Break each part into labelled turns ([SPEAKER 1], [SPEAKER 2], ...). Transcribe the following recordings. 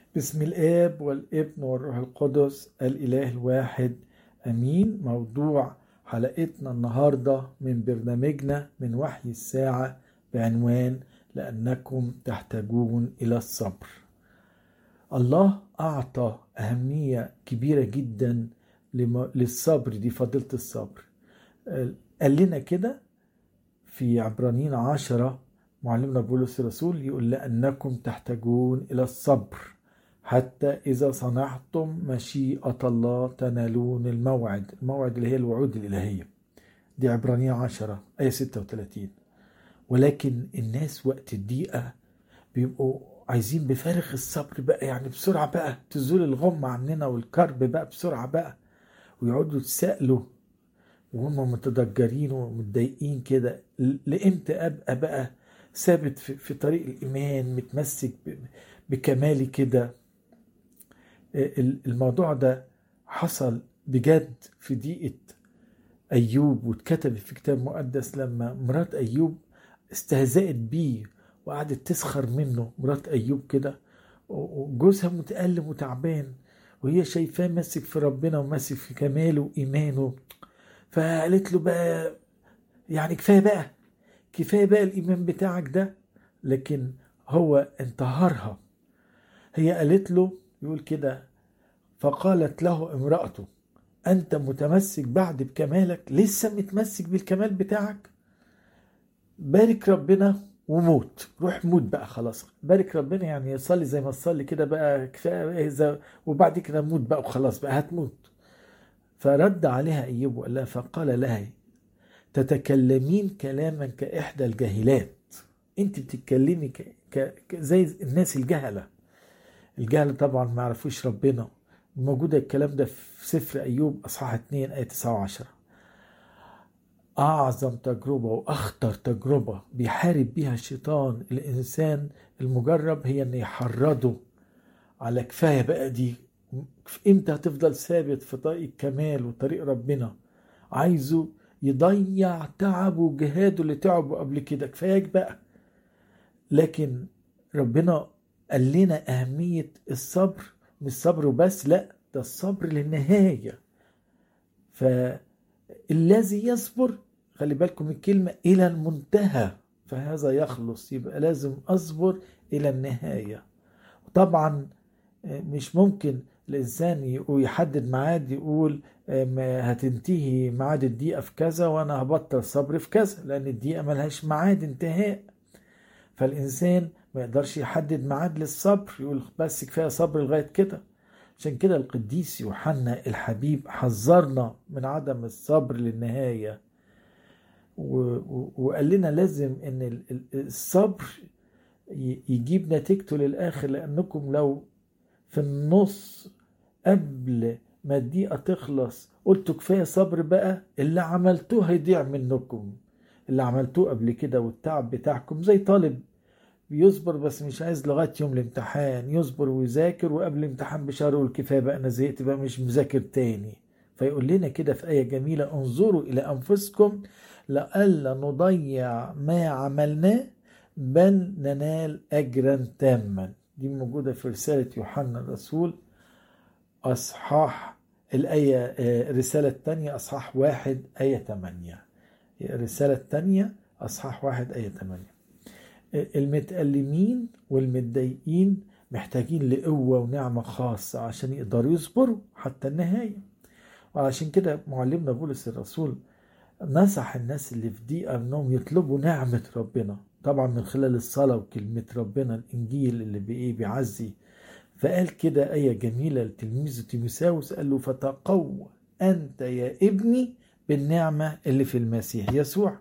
[SPEAKER 1] بسم الآب والابن والروح القدس الإله الواحد أمين موضوع حلقتنا النهاردة من برنامجنا من وحي الساعة بعنوان لأنكم تحتاجون إلى الصبر الله أعطى أهمية كبيرة جدا للصبر دي فضيلة الصبر قال لنا كده في عبرانيين عشرة معلمنا بولس الرسول يقول لأنكم تحتاجون إلى الصبر حتى إذا صنعتم مشيئة الله تنالون الموعد الموعد اللي هي الوعود الإلهية دي عبرانية عشرة آية 36 ولكن الناس وقت الضيقة بيبقوا عايزين بفارغ الصبر بقى يعني بسرعة بقى تزول الغم عننا والكرب بقى بسرعة بقى ويقعدوا يتسألوا وهم متضجرين ومتضايقين كده لامتى ابقى بقى ثابت في طريق الايمان متمسك بكمالي كده الموضوع ده حصل بجد في دقيقة أيوب واتكتب في كتاب مقدس لما مرات أيوب استهزأت بيه وقعدت تسخر منه مرات أيوب كده وجوزها متألم وتعبان وهي شايفاه ماسك في ربنا وماسك في كماله وإيمانه فقالت له بقى يعني كفاية بقى كفاية بقى الإيمان بتاعك ده لكن هو انتهرها هي قالت له يقول كده فقالت له امرأته أنت متمسك بعد بكمالك لسه متمسك بالكمال بتاعك بارك ربنا وموت روح موت بقى خلاص بارك ربنا يعني صلي زي ما تصلي كده بقى كفايه وبعد كده موت بقى وخلاص بقى هتموت فرد عليها ايوب وقال لها فقال لها تتكلمين كلاما كاحدى الجاهلات انت بتتكلمي ك... ك... زي الناس الجهله الجهل طبعا ما يعرفوش ربنا موجودة الكلام ده في سفر أيوب أصحاح 2 آية 9 و10 أعظم تجربة وأخطر تجربة بيحارب بيها الشيطان الإنسان المجرب هي إن يحرضه على كفاية بقى دي إمتى هتفضل ثابت في طريق الكمال وطريق ربنا عايزه يضيع تعبه وجهاده اللي تعبه قبل كده كفاياك بقى لكن ربنا قال لنا أهمية الصبر مش صبر وبس لا ده الصبر للنهاية فالذي يصبر خلي بالكم الكلمة إلى المنتهى فهذا يخلص يبقى لازم أصبر إلى النهاية طبعا مش ممكن الإنسان يحدد ميعاد يقول هتنتهي ميعاد الدقيقة في كذا وأنا هبطل صبر في كذا لأن الدقيقة ملهاش ميعاد انتهاء فالإنسان ما يقدرش يحدد ميعاد للصبر يقول بس كفايه صبر لغايه كده عشان كده القديس يوحنا الحبيب حذرنا من عدم الصبر للنهايه وقال لنا لازم ان الصبر يجيب نتيجته للاخر لانكم لو في النص قبل ما الدقيقه تخلص قلتوا كفايه صبر بقى اللي عملتوه هيضيع منكم اللي عملتوه قبل كده والتعب بتاعكم زي طالب بيصبر بس مش عايز لغايه يوم الامتحان يصبر ويذاكر وقبل الامتحان بشهر يقول كفايه بقى انا زهقت بقى مش مذاكر تاني فيقول لنا كده في آية جميلة انظروا إلى أنفسكم لئلا نضيع ما عملناه بل ننال أجرا تاما دي موجودة في رسالة يوحنا الرسول أصحاح الآية الرسالة الثانية أصحاح واحد آية 8 الرسالة الثانية أصحاح واحد آية 8 المتألمين والمتضايقين محتاجين لقوة ونعمة خاصة عشان يقدروا يصبروا حتى النهاية وعشان كده معلمنا بولس الرسول نصح الناس اللي في ضيقة انهم يطلبوا نعمة ربنا طبعا من خلال الصلاة وكلمة ربنا الإنجيل اللي بإيه بيعزي فقال كده آية جميلة لتلميذه تيموساوس قال له فتقوى أنت يا ابني بالنعمة اللي في المسيح يسوع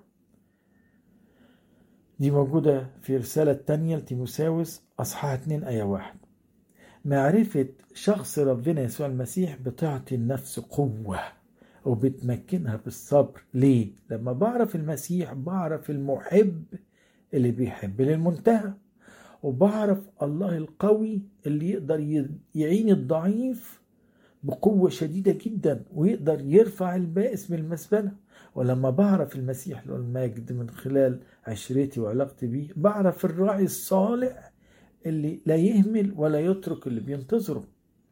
[SPEAKER 1] دي موجودة في رسالة تانية لتيموساوس أصحاح 2 آية 1 معرفة شخص ربنا يسوع المسيح بتعطي النفس قوة وبتمكنها بالصبر ليه؟ لما بعرف المسيح بعرف المحب اللي بيحب للمنتهى وبعرف الله القوي اللي يقدر يعين الضعيف بقوة شديدة جدا ويقدر يرفع البائس من المسبنة ولما بعرف المسيح له المجد من خلال عشرتي وعلاقتي بيه بعرف الراعي الصالح اللي لا يهمل ولا يترك اللي بينتظره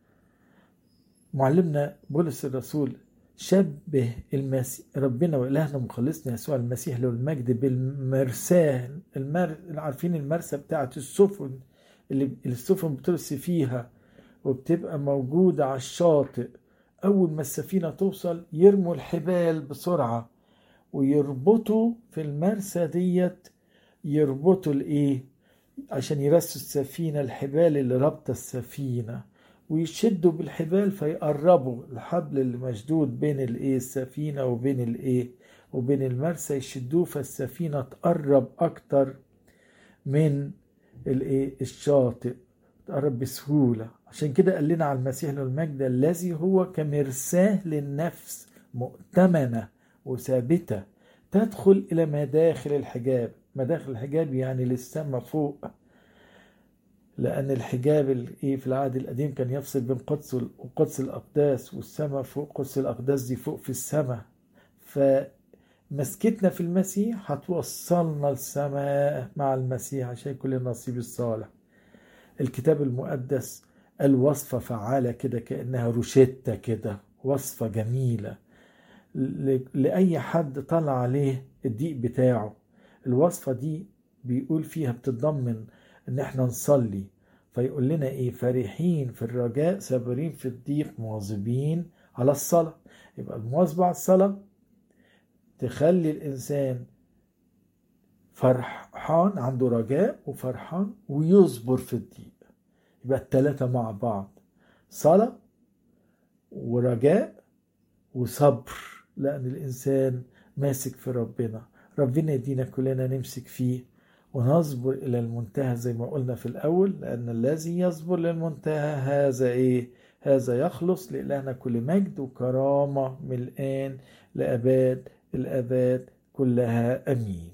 [SPEAKER 1] معلمنا بولس الرسول شبه المسيح ربنا وإلهنا مخلصنا يسوع المسيح له المجد بالمرساه المر... عارفين المرسى بتاعت السفن اللي السفن بترسي فيها وبتبقى موجودة على الشاطئ أول ما السفينة توصل يرموا الحبال بسرعة ويربطوا في المرسى ديت يربطوا الإيه عشان يرسوا السفينة الحبال اللي رابطة السفينة ويشدوا بالحبال فيقربوا الحبل اللي مشدود بين الايه السفينه وبين الايه وبين المرسى يشدوه فالسفينه تقرب اكتر من الايه الشاطئ تقرب بسهوله عشان كده قال لنا على المسيح له المجد الذي هو كمرساه للنفس مؤتمنه وثابته تدخل الى مداخل الحجاب مداخل الحجاب يعني للسماء فوق لأن الحجاب الايه في العهد القديم كان يفصل بين قدس وقدس الأقداس والسماء فوق قدس الأقداس دي فوق في السماء فمسكتنا في المسيح هتوصلنا السماء مع المسيح عشان كل النصيب الصالح الكتاب المقدس الوصفة فعالة كده كأنها روشتة كده وصفة جميلة لأي حد طلع عليه الضيق بتاعه الوصفة دي بيقول فيها بتتضمن ان احنا نصلي فيقول لنا ايه فرحين في الرجاء صابرين في الضيق مواظبين على الصلاة يبقى المواظبة على الصلاة تخلي الإنسان فرحان عنده رجاء وفرحان ويصبر في الضيق يبقى التلاتة مع بعض صلاة ورجاء وصبر لأن الإنسان ماسك في ربنا ربنا يدينا كلنا نمسك فيه ونصبر إلى المنتهى زي ما قلنا في الأول لأن الذي يصبر للمنتهى هذا إيه هذا يخلص لإلهنا كل مجد وكرامة من الآن لأباد الأباد كلها أمين